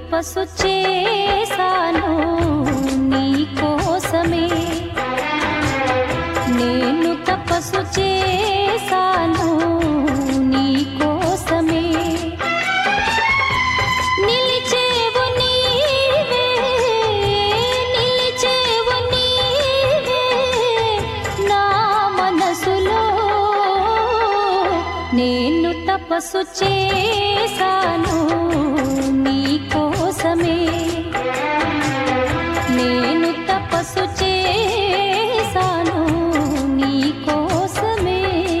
తపస్సు చేశాను నీ కోసమే నేను తపస్సు చేశాను నీ కోసమే నిలిచేవు నీవే నిలిచేవు నీవే నా మనసులో నేను తపస్సు చేశాను నీ కోసమే నేను తపస్సు చేశాను నీ కోసమే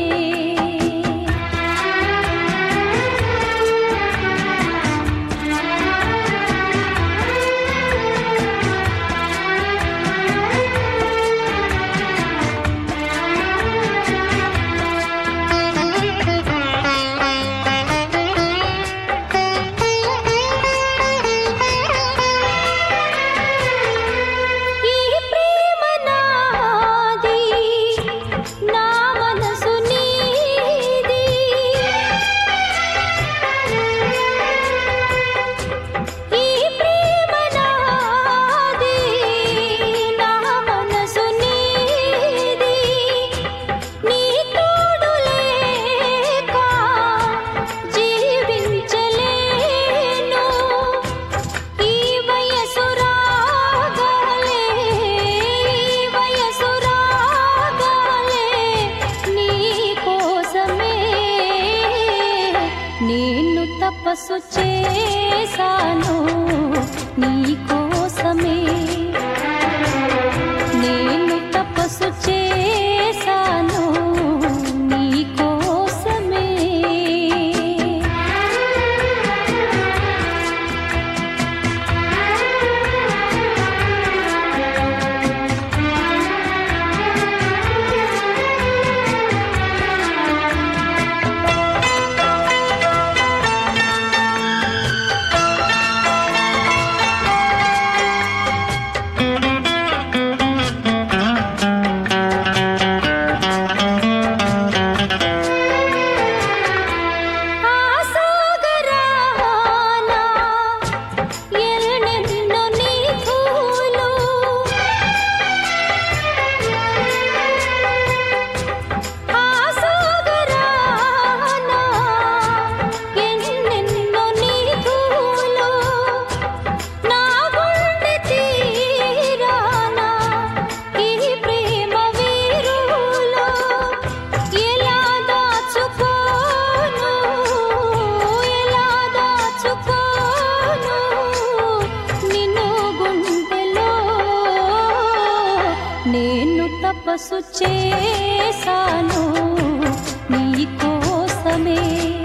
ఈ ప్రేమ నాది నా మనసు నీది ఈ ప్రేమ నాది నా మనసు నీది నీ తోడు లేక జీవించలేను ఈ వయసు రాగాలే ఈ వయసు రాగాలే నీ కోసమే నేను తపస్సు చేశాను నీ కోసమే నేను తపస్సు చేశాను నీ కోసమే ఆసాగరానా ఎన్నెన్నో నీతులు ఆసాగరానా ఎన్నెన్నో నీతులు నా గుండె తీరానా ఈ ప్రేమ వీరులో ఎలా దాచుకోను ఎలా దాచుకోను నిన్ను గుండెలో నేను తపస్సు చేశాను నీ కోసమే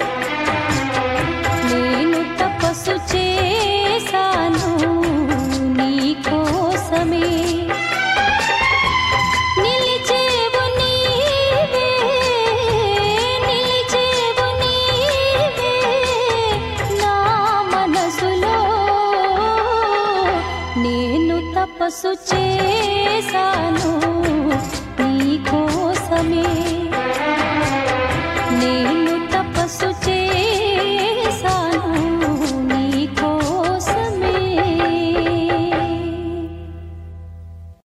నేను తపస్సు చేశాను నీ కోసమే నిలిచేవు నీవే నిలిచేవు నీవే నా మనసులో నేను తపస్సు చేశాను నీ కోసమే